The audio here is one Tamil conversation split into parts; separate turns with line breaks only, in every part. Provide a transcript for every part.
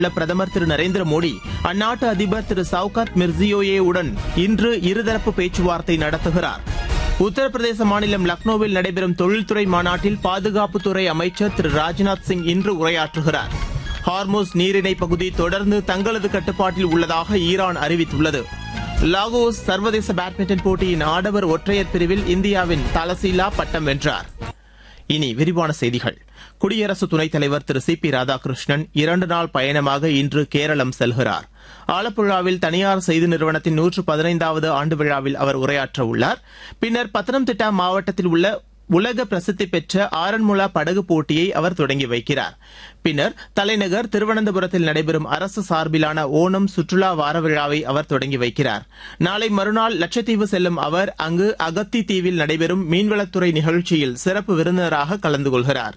உள்ள பிரதமர் திரு நரேந்திர மோடி அந்நாட்டு அதிபர் திரு சவுகாத் மிர்சியோயே உடன் இன்று இருதரப்பு பேச்சுவார்த்தை நடத்துகிறார் உத்தரப்பிரதேச மாநிலம் லக்னோவில் நடைபெறும் தொழில்துறை மாநாட்டில் பாதுகாப்புத்துறை அமைச்சர் திரு ராஜ்நாத் சிங் இன்று உரையாற்றுகிறார் ஹார்மோஸ் நீரிணை பகுதி தொடர்ந்து தங்களது கட்டுப்பாட்டில் உள்ளதாக ஈரான் அறிவித்துள்ளது லாகோஸ் சர்வதேச பேட்மிண்டன் போட்டியின் ஆடவர் ஒற்றையர் பிரிவில் இந்தியாவின் தலசீலா பட்டம் வென்றார் இனி விரிவான செய்திகள் குடியரசு துணைத் தலைவர் திரு சி பி ராதாகிருஷ்ணன் இரண்டு நாள் பயணமாக இன்று கேரளம் செல்கிறார் ஆலப்புழாவில் தனியார் செய்தி நிறுவனத்தின் நூற்று பதினைந்தாவது ஆண்டு விழாவில் அவர் உரையாற்ற உள்ளார் பின்னர் பத்தனம்திட்டா மாவட்டத்தில் உள்ள உலக பிரசித்தி பெற்ற ஆரன்முளா படகு போட்டியை அவர் தொடங்கி வைக்கிறார் பின்னர் தலைநகர் திருவனந்தபுரத்தில் நடைபெறும் அரசு சார்பிலான ஓணம் சுற்றுலா வார விழாவை அவர் தொடங்கி வைக்கிறார் நாளை மறுநாள் லட்சத்தீவு செல்லும் அவர் அங்கு அகத்தி தீவில் நடைபெறும் மீன்வளத்துறை நிகழ்ச்சியில் சிறப்பு விருந்தினராக கலந்து கொள்கிறார்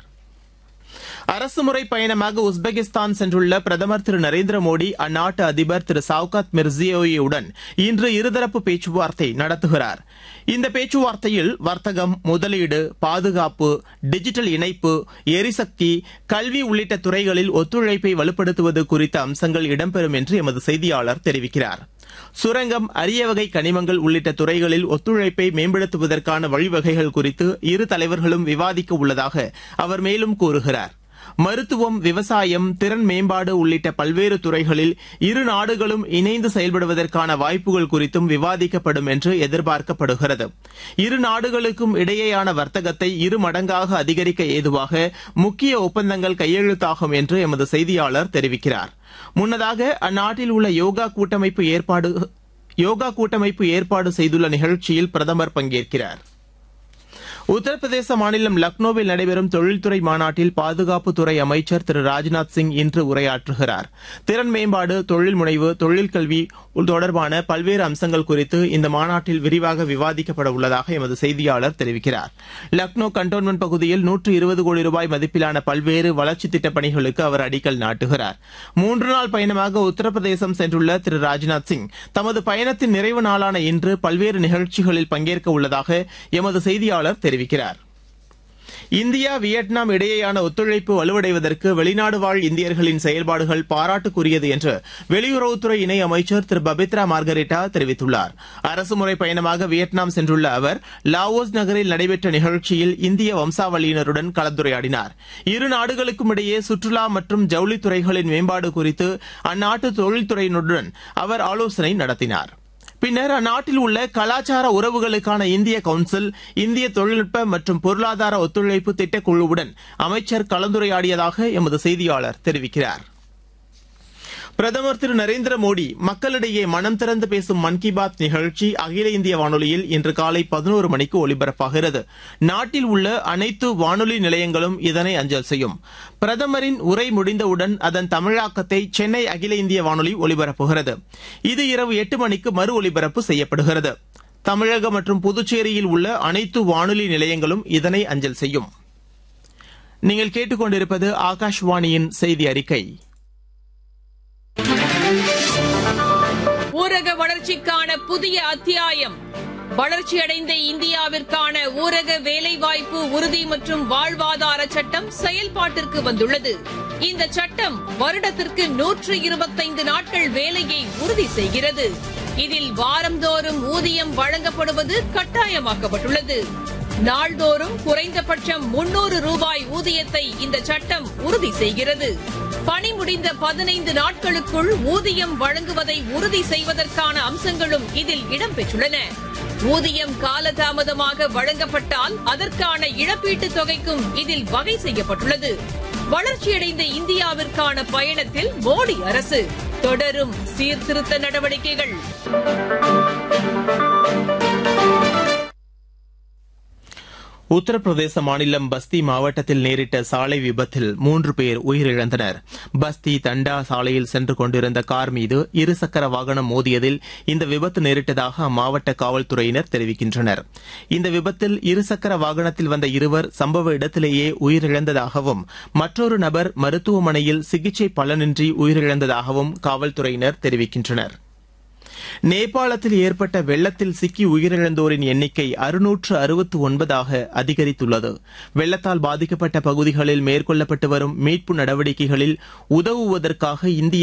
அரசுமுறை பயணமாக உஸ்பெகிஸ்தான் சென்றுள்ள பிரதமர் திரு நரேந்திர மோடி அந்நாட்டு அதிபர் திரு சவுகாத் மிர்சியோயுடன் இன்று இருதரப்பு பேச்சுவார்த்தை நடத்துகிறார் இந்த பேச்சுவார்த்தையில் வர்த்தகம் முதலீடு பாதுகாப்பு டிஜிட்டல் இணைப்பு எரிசக்தி கல்வி உள்ளிட்ட துறைகளில் ஒத்துழைப்பை வலுப்படுத்துவது குறித்த அம்சங்கள் இடம்பெறும் என்று எமது செய்தியாளர் தெரிவிக்கிறார் சுரங்கம் அரிய வகை கனிமங்கள் உள்ளிட்ட துறைகளில் ஒத்துழைப்பை மேம்படுத்துவதற்கான வழிவகைகள் குறித்து இரு தலைவர்களும் விவாதிக்க உள்ளதாக அவர் மேலும் கூறுகிறார் மருத்துவம் விவசாயம் திறன் மேம்பாடு உள்ளிட்ட பல்வேறு துறைகளில் இரு நாடுகளும் இணைந்து செயல்படுவதற்கான வாய்ப்புகள் குறித்தும் விவாதிக்கப்படும் என்று எதிர்பார்க்கப்படுகிறது இரு நாடுகளுக்கும் இடையேயான வர்த்தகத்தை இரு மடங்காக அதிகரிக்க ஏதுவாக முக்கிய ஒப்பந்தங்கள் கையெழுத்தாகும் என்று எமது செய்தியாளர் தெரிவிக்கிறார் முன்னதாக அந்நாட்டில் உள்ள யோகா கூட்டமைப்பு ஏற்பாடு யோகா கூட்டமைப்பு ஏற்பாடு செய்துள்ள நிகழ்ச்சியில் பிரதமர் பங்கேற்கிறார் உத்தரப்பிரதேச மாநிலம் லக்னோவில் நடைபெறும் தொழில்துறை மாநாட்டில் பாதுகாப்புத்துறை அமைச்சர் திரு ராஜ்நாத் சிங் இன்று உரையாற்றுகிறார் திறன் மேம்பாடு தொழில் முனைவு தொழில் கல்வி தொடர்பான பல்வேறு அம்சங்கள் குறித்து இந்த மாநாட்டில் விரிவாக விவாதிக்கப்பட உள்ளதாக எமது செய்தியாளர் தெரிவிக்கிறார் லக்னோ கண்டோன்மெண்ட் பகுதியில் நூற்று இருபது கோடி ரூபாய் மதிப்பிலான பல்வேறு வளர்ச்சி திட்டப் பணிகளுக்கு அவர் அடிக்கல் நாட்டுகிறார் மூன்று நாள் பயணமாக உத்தரப்பிரதேசம் சென்றுள்ள திரு ராஜ்நாத் சிங் தமது பயணத்தின் நிறைவு நாளான இன்று பல்வேறு நிகழ்ச்சிகளில் பங்கேற்க உள்ளதாக எமது செய்தியாளர் தெரிவிக்கிறார் இந்தியா வியட்நாம் இடையேயான ஒத்துழைப்பு வலுவடைவதற்கு வெளிநாடு வாழ் இந்தியர்களின் செயல்பாடுகள் பாராட்டுக்குரியது என்று வெளியுறவுத்துறை இணை அமைச்சர் திரு பபித்ரா மார்கரெட்டா தெரிவித்துள்ளார் அரசுமுறை பயணமாக வியட்நாம் சென்றுள்ள அவர் லாவோஸ் நகரில் நடைபெற்ற நிகழ்ச்சியில் இந்திய வம்சாவளியினருடன் கலந்துரையாடினார் இரு நாடுகளுக்கும் இடையே சுற்றுலா மற்றும் ஜவுளித்துறைகளின் மேம்பாடு குறித்து அந்நாட்டு தொழில்துறையினருடன் அவர் ஆலோசனை நடத்தினார் பின்னர் அந்நாட்டில் உள்ள கலாச்சார உறவுகளுக்கான இந்திய கவுன்சில் இந்திய தொழில்நுட்ப மற்றும் பொருளாதார ஒத்துழைப்பு திட்டக்குழுவுடன் அமைச்சர் கலந்துரையாடியதாக எமது செய்தியாளர் தெரிவிக்கிறார் பிரதமர் திரு நரேந்திர மோடி மக்களிடையே மனம் திறந்து பேசும் மன் கி பாத் நிகழ்ச்சி அகில இந்திய வானொலியில் இன்று காலை பதினோரு மணிக்கு ஒலிபரப்பாகிறது நாட்டில் உள்ள அனைத்து வானொலி நிலையங்களும் இதனை அஞ்சல் செய்யும் பிரதமரின் உரை முடிந்தவுடன் அதன் தமிழாக்கத்தை சென்னை அகில இந்திய வானொலி ஒலிபரப்புகிறது இது இரவு எட்டு மணிக்கு மறு ஒலிபரப்பு செய்யப்படுகிறது தமிழகம் மற்றும் புதுச்சேரியில் உள்ள அனைத்து வானொலி நிலையங்களும் இதனை அஞ்சல் செய்யும் நீங்கள் கேட்டுக்கொண்டிருப்பது ஆகாஷ்வாணியின் செய்தி அறிக்கை
ஊரக வளர்ச்சிக்கான புதிய அத்தியாயம் வளர்ச்சியடைந்த இந்தியாவிற்கான ஊரக வேலைவாய்ப்பு உறுதி மற்றும் வாழ்வாதார சட்டம் செயல்பாட்டிற்கு வந்துள்ளது இந்த சட்டம் வருடத்திற்கு நூற்று இருபத்தைந்து நாட்கள் வேலையை உறுதி செய்கிறது இதில் வாரந்தோறும் ஊதியம் வழங்கப்படுவது கட்டாயமாக்கப்பட்டுள்ளது நாள்தோறும் குறைந்தபட்சம் முன்னூறு ரூபாய் ஊதியத்தை இந்த சட்டம் உறுதி செய்கிறது பணி முடிந்த பதினைந்து நாட்களுக்குள் ஊதியம் வழங்குவதை உறுதி செய்வதற்கான அம்சங்களும் இதில் இடம்பெற்றுள்ளன ஊதியம் காலதாமதமாக வழங்கப்பட்டால் அதற்கான இழப்பீட்டுத் தொகைக்கும் இதில் வகை செய்யப்பட்டுள்ளது வளர்ச்சியடைந்த இந்தியாவிற்கான பயணத்தில் மோடி அரசு தொடரும் சீர்திருத்த நடவடிக்கைகள்
உத்தரப்பிரதேச மாநிலம் பஸ்தி மாவட்டத்தில் நேரிட்ட சாலை விபத்தில் மூன்று பேர் உயிரிழந்தனர் பஸ்தி தண்டா சாலையில் சென்று கொண்டிருந்த கார் மீது இருசக்கர வாகனம் மோதியதில் இந்த விபத்து நேரிட்டதாக அம்மாவட்ட காவல்துறையினர் தெரிவிக்கின்றனர் இந்த விபத்தில் இருசக்கர வாகனத்தில் வந்த இருவர் சம்பவ இடத்திலேயே உயிரிழந்ததாகவும் மற்றொரு நபர் மருத்துவமனையில் சிகிச்சை பலனின்றி உயிரிழந்ததாகவும் காவல்துறையினர் தெரிவிக்கின்றனர் நேபாளத்தில் ஏற்பட்ட வெள்ளத்தில் சிக்கி உயிரிழந்தோரின் எண்ணிக்கை அறுநூற்று அறுபத்து ஒன்பதாக அதிகரித்துள்ளது வெள்ளத்தால் பாதிக்கப்பட்ட பகுதிகளில் மேற்கொள்ளப்பட்டு வரும் மீட்பு நடவடிக்கைகளில் உதவுவதற்காக இந்தியா